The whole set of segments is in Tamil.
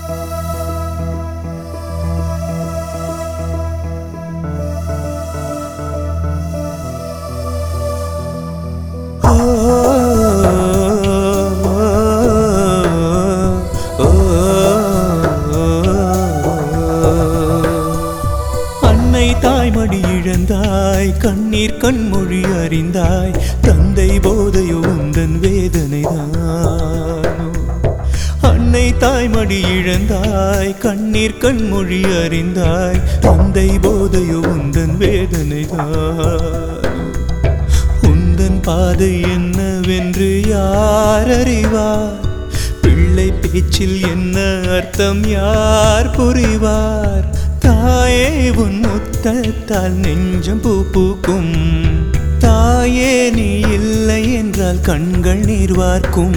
அன்னை தாய்மடி இழந்தாய் கண்ணீர் கண்மொழி அறிந்தாய் தந்தை போதையோ உந்தன் வேதனை தானோ அன்னை தாய்மடி இழந்தாய் கண்ணீர் கண்மொழி அறிந்தாய் தந்தை போதையோ உந்தன் வேதனை தானோ உந்தன் பாதை என்னவென்று யார் அறிவார் பிள்ளை பேச்சில் என்ன அர்த்தம் யார் புரிவார் தாயே உன் முத்தத்தால் நெஞ்சம் பூ பூக்கும் தாயே நீ இல்லை என்றால் கண்கள் நீர் வார்க்கும்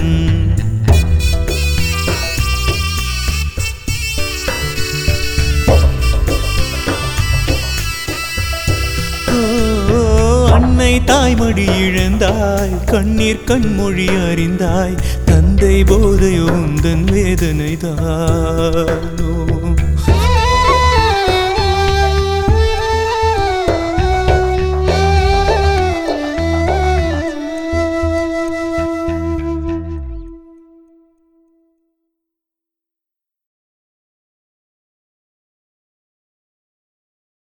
ஓ, அன்னை தாய்மடி இழந்தாய் கண்ணீர் கண்மொழி அறிந்தாய் தந்தை போதையோ உந்தன் வேதனை தானோ